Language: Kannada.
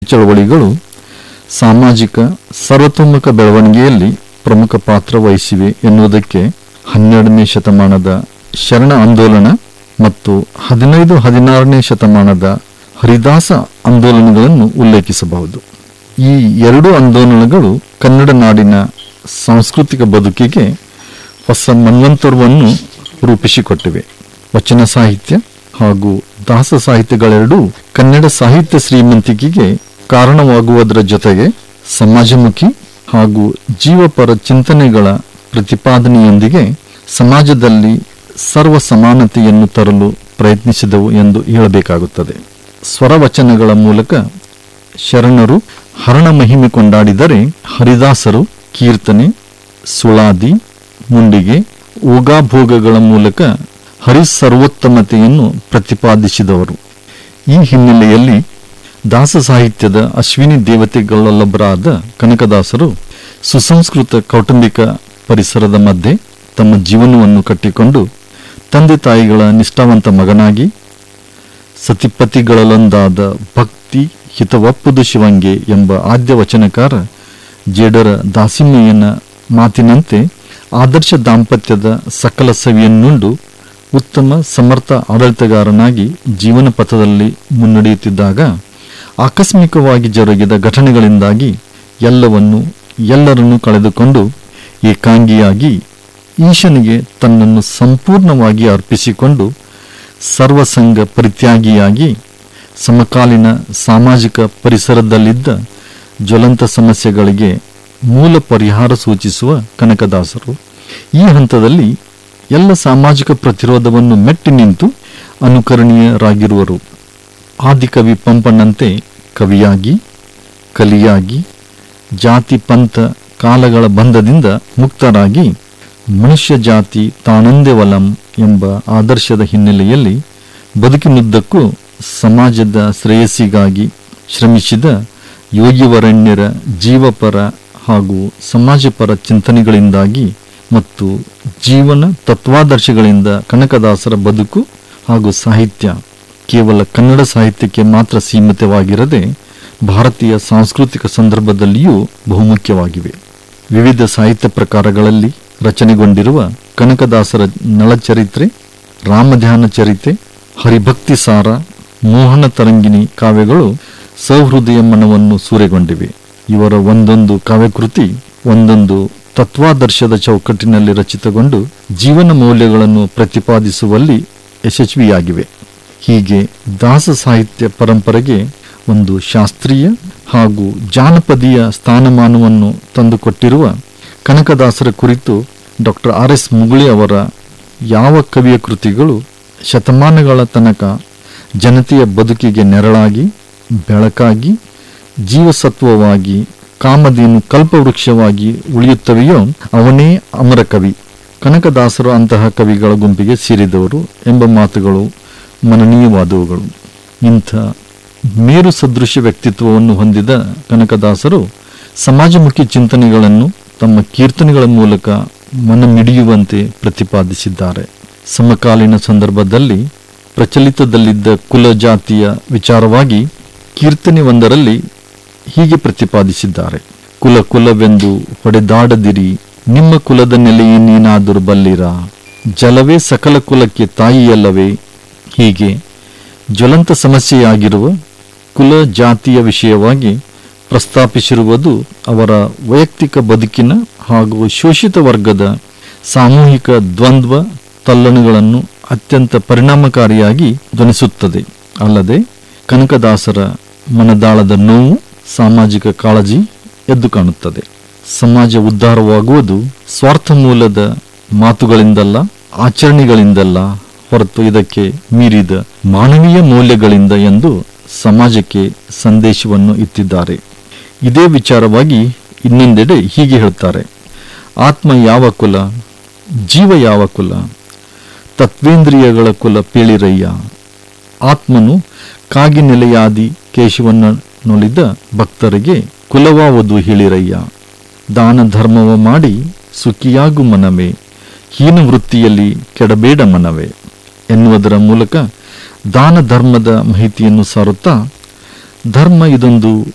ಚಳವಳಿಗಳು ಸಾಮಾಜಿಕ ಸರ್ವತೋಮುಖ ಬೆಳವಣಿಗೆಯಲ್ಲಿ ಪ್ರಮುಖ ಪಾತ್ರ ವಹಿಸಿವೆ ಎನ್ನುವುದಕ್ಕೆ ಹನ್ನೆರಡನೇ ಶತಮಾನದ ಶರಣ ಆಂದೋಲನ ಮತ್ತು ಹದಿನೈದು ಹದಿನಾರನೇ ಶತಮಾನದ ಹರಿದಾಸ ಆಂದೋಲನಗಳನ್ನು ಉಲ್ಲೇಖಿಸಬಹುದು ಈ ಎರಡು ಆಂದೋಲನಗಳು ಕನ್ನಡ ನಾಡಿನ ಸಾಂಸ್ಕೃತಿಕ ಬದುಕಿಗೆ ಹೊಸ ಮನ್ವಂತರವನ್ನು ರೂಪಿಸಿಕೊಟ್ಟಿವೆ ವಚನ ಸಾಹಿತ್ಯ ಹಾಗೂ ದಾಸ ಸಾಹಿತ್ಯಗಳೆರಡೂ ಕನ್ನಡ ಸಾಹಿತ್ಯ ಶ್ರೀಮಂತಿಕೆಗೆ ಕಾರಣವಾಗುವುದರ ಜೊತೆಗೆ ಸಮಾಜಮುಖಿ ಹಾಗೂ ಜೀವಪರ ಚಿಂತನೆಗಳ ಪ್ರತಿಪಾದನೆಯೊಂದಿಗೆ ಸಮಾಜದಲ್ಲಿ ಸರ್ವ ಸಮಾನತೆಯನ್ನು ತರಲು ಪ್ರಯತ್ನಿಸಿದವು ಎಂದು ಹೇಳಬೇಕಾಗುತ್ತದೆ ಸ್ವರವಚನಗಳ ಮೂಲಕ ಶರಣರು ಹರಣ ಮಹಿಮೆ ಕೊಂಡಾಡಿದರೆ ಹರಿದಾಸರು ಕೀರ್ತನೆ ಸುಳಾದಿ ಮುಂಡಿಗೆ ಓಗಾಭೋಗಗಳ ಮೂಲಕ ಹರಿಸರ್ವೋತ್ತಮತೆಯನ್ನು ಪ್ರತಿಪಾದಿಸಿದವರು ಈ ಹಿನ್ನೆಲೆಯಲ್ಲಿ ದಾಸ ಸಾಹಿತ್ಯದ ಅಶ್ವಿನಿ ದೇವತೆಗಳಲ್ಲೊಬ್ಬರಾದ ಕನಕದಾಸರು ಸುಸಂಸ್ಕೃತ ಕೌಟುಂಬಿಕ ಪರಿಸರದ ಮಧ್ಯೆ ತಮ್ಮ ಜೀವನವನ್ನು ಕಟ್ಟಿಕೊಂಡು ತಂದೆ ತಾಯಿಗಳ ನಿಷ್ಠಾವಂತ ಮಗನಾಗಿ ಸತಿಪತಿಗಳಲ್ಲೊಂದಾದ ಭಕ್ತಿ ಹಿತವಪ್ಪುದು ಶಿವಂಗೆ ಎಂಬ ಆದ್ಯ ವಚನಕಾರ ಜೇಡರ ದಾಸಿಮಯ್ಯನ ಮಾತಿನಂತೆ ಆದರ್ಶ ದಾಂಪತ್ಯದ ಸಕಲ ಸವಿಯನ್ನುಂಡು ಉತ್ತಮ ಸಮರ್ಥ ಆಡಳಿತಗಾರನಾಗಿ ಜೀವನ ಪಥದಲ್ಲಿ ಮುನ್ನಡೆಯುತ್ತಿದ್ದಾಗ ಆಕಸ್ಮಿಕವಾಗಿ ಜರುಗಿದ ಘಟನೆಗಳಿಂದಾಗಿ ಎಲ್ಲವನ್ನು ಎಲ್ಲರನ್ನೂ ಕಳೆದುಕೊಂಡು ಏಕಾಂಗಿಯಾಗಿ ಈಶನಿಗೆ ತನ್ನನ್ನು ಸಂಪೂರ್ಣವಾಗಿ ಅರ್ಪಿಸಿಕೊಂಡು ಸರ್ವಸಂಗ ಪರಿತ್ಯಾಗಿಯಾಗಿ ಸಮಕಾಲೀನ ಸಾಮಾಜಿಕ ಪರಿಸರದಲ್ಲಿದ್ದ ಜ್ವಲಂತ ಸಮಸ್ಯೆಗಳಿಗೆ ಮೂಲ ಪರಿಹಾರ ಸೂಚಿಸುವ ಕನಕದಾಸರು ಈ ಹಂತದಲ್ಲಿ ಎಲ್ಲ ಸಾಮಾಜಿಕ ಪ್ರತಿರೋಧವನ್ನು ಮೆಟ್ಟಿ ನಿಂತು ಅನುಕರಣೀಯರಾಗಿರುವರು ಆದಿಕವಿ ಪಂಪನಂತೆ ಕವಿಯಾಗಿ ಕಲಿಯಾಗಿ ಜಾತಿ ಪಂಥ ಕಾಲಗಳ ಬಂಧದಿಂದ ಮುಕ್ತರಾಗಿ ಮನುಷ್ಯ ಜಾತಿ ತಾನೊಂದೇ ವಲಂ ಎಂಬ ಆದರ್ಶದ ಹಿನ್ನೆಲೆಯಲ್ಲಿ ಬದುಕಿನುದ್ದಕ್ಕೂ ಸಮಾಜದ ಶ್ರೇಯಸ್ಸಿಗಾಗಿ ಶ್ರಮಿಸಿದ ಯೋಗಿವರಣ್ಯರ ಜೀವಪರ ಹಾಗೂ ಸಮಾಜಪರ ಚಿಂತನೆಗಳಿಂದಾಗಿ ಮತ್ತು ಜೀವನ ತತ್ವಾದರ್ಶಗಳಿಂದ ಕನಕದಾಸರ ಬದುಕು ಹಾಗೂ ಸಾಹಿತ್ಯ ಕೇವಲ ಕನ್ನಡ ಸಾಹಿತ್ಯಕ್ಕೆ ಮಾತ್ರ ಸೀಮಿತವಾಗಿರದೆ ಭಾರತೀಯ ಸಾಂಸ್ಕೃತಿಕ ಸಂದರ್ಭದಲ್ಲಿಯೂ ಬಹುಮುಖ್ಯವಾಗಿವೆ ವಿವಿಧ ಸಾಹಿತ್ಯ ಪ್ರಕಾರಗಳಲ್ಲಿ ರಚನೆಗೊಂಡಿರುವ ಕನಕದಾಸರ ನಳಚರಿತ್ರೆ ರಾಮಧ್ಯಾನ ಚರಿತೆ ಹರಿಭಕ್ತಿ ಸಾರ ಮೋಹನ ತರಂಗಿಣಿ ಕಾವ್ಯಗಳು ಸಹೃದಯ ಮನವನ್ನು ಸೂರೆಗೊಂಡಿವೆ ಇವರ ಒಂದೊಂದು ಕಾವ್ಯಕೃತಿ ಒಂದೊಂದು ತತ್ವಾದರ್ಶದ ಚೌಕಟ್ಟಿನಲ್ಲಿ ರಚಿತಗೊಂಡು ಜೀವನ ಮೌಲ್ಯಗಳನ್ನು ಪ್ರತಿಪಾದಿಸುವಲ್ಲಿ ಯಶಸ್ವಿಯಾಗಿವೆ ಹೀಗೆ ದಾಸ ಸಾಹಿತ್ಯ ಪರಂಪರೆಗೆ ಒಂದು ಶಾಸ್ತ್ರೀಯ ಹಾಗೂ ಜಾನಪದೀಯ ಸ್ಥಾನಮಾನವನ್ನು ತಂದುಕೊಟ್ಟಿರುವ ಕನಕದಾಸರ ಕುರಿತು ಡಾಕ್ಟರ್ ಆರ್ ಎಸ್ ಮುಗುಳಿ ಅವರ ಯಾವ ಕವಿಯ ಕೃತಿಗಳು ಶತಮಾನಗಳ ತನಕ ಜನತೆಯ ಬದುಕಿಗೆ ನೆರಳಾಗಿ ಬೆಳಕಾಗಿ ಜೀವಸತ್ವವಾಗಿ ಕಾಮಧೇನು ಕಲ್ಪವೃಕ್ಷವಾಗಿ ಉಳಿಯುತ್ತವೆಯೋ ಅವನೇ ಅಮರ ಕವಿ ಕನಕದಾಸರು ಅಂತಹ ಕವಿಗಳ ಗುಂಪಿಗೆ ಸೇರಿದವರು ಎಂಬ ಮಾತುಗಳು ಮನನೀಯವಾದವುಗಳು ಇಂಥ ಮೇರು ಸದೃಶ ವ್ಯಕ್ತಿತ್ವವನ್ನು ಹೊಂದಿದ ಕನಕದಾಸರು ಸಮಾಜಮುಖಿ ಚಿಂತನೆಗಳನ್ನು ತಮ್ಮ ಕೀರ್ತನೆಗಳ ಮೂಲಕ ಮನಮಿಡಿಯುವಂತೆ ಪ್ರತಿಪಾದಿಸಿದ್ದಾರೆ ಸಮಕಾಲೀನ ಸಂದರ್ಭದಲ್ಲಿ ಪ್ರಚಲಿತದಲ್ಲಿದ್ದ ಕುಲ ಜಾತಿಯ ವಿಚಾರವಾಗಿ ಕೀರ್ತನೆ ಒಂದರಲ್ಲಿ ಹೀಗೆ ಪ್ರತಿಪಾದಿಸಿದ್ದಾರೆ ಕುಲ ಕುಲವೆಂದು ಹೊಡೆದಾಡದಿರಿ ನಿಮ್ಮ ಕುಲದ ನೆಲೆಯನ್ನೇನಾದರೂ ಬಲ್ಲಿರ ಜಲವೇ ಸಕಲ ಕುಲಕ್ಕೆ ತಾಯಿಯಲ್ಲವೇ ಹೀಗೆ ಜ್ವಲಂತ ಸಮಸ್ಯೆಯಾಗಿರುವ ಕುಲ ಜಾತಿಯ ವಿಷಯವಾಗಿ ಪ್ರಸ್ತಾಪಿಸಿರುವುದು ಅವರ ವೈಯಕ್ತಿಕ ಬದುಕಿನ ಹಾಗೂ ಶೋಷಿತ ವರ್ಗದ ಸಾಮೂಹಿಕ ದ್ವಂದ್ವ ತಲ್ಲಣಗಳನ್ನು ಅತ್ಯಂತ ಪರಿಣಾಮಕಾರಿಯಾಗಿ ಧ್ವನಿಸುತ್ತದೆ ಅಲ್ಲದೆ ಕನಕದಾಸರ ಮನದಾಳದ ನೋವು ಸಾಮಾಜಿಕ ಕಾಳಜಿ ಎದ್ದು ಕಾಣುತ್ತದೆ ಸಮಾಜ ಉದ್ಧಾರವಾಗುವುದು ಸ್ವಾರ್ಥ ಮೂಲದ ಮಾತುಗಳಿಂದಲ್ಲ ಆಚರಣೆಗಳಿಂದಲ್ಲ ಹೊರತು ಇದಕ್ಕೆ ಮೀರಿದ ಮಾನವೀಯ ಮೌಲ್ಯಗಳಿಂದ ಎಂದು ಸಮಾಜಕ್ಕೆ ಸಂದೇಶವನ್ನು ಇತ್ತಿದ್ದಾರೆ ಇದೇ ವಿಚಾರವಾಗಿ ಇನ್ನೊಂದೆಡೆ ಹೀಗೆ ಹೇಳ್ತಾರೆ ಆತ್ಮ ಯಾವ ಕುಲ ಜೀವ ಯಾವ ಕುಲ ತತ್ವೇಂದ್ರಿಯಗಳ ಕುಲ ಪೇಳಿರಯ್ಯ ಆತ್ಮನು ಕಾಗಿ ನೆಲೆಯಾದಿ ಕೇಶವನ್ನ ನುಳಿದ ಭಕ್ತರಿಗೆ ಕುಲವಾವದು ಹೇಳಿರಯ್ಯ ದಾನ ಧರ್ಮವ ಮಾಡಿ ಸುಖಿಯಾಗು ಮನವೇ ಹೀನ ವೃತ್ತಿಯಲ್ಲಿ ಕೆಡಬೇಡ ಮನವೇ ಎನ್ನುವುದರ ಮೂಲಕ ದಾನ ಧರ್ಮದ ಮಾಹಿತಿಯನ್ನು ಸಾರುತ್ತಾ ಧರ್ಮ ಇದೊಂದು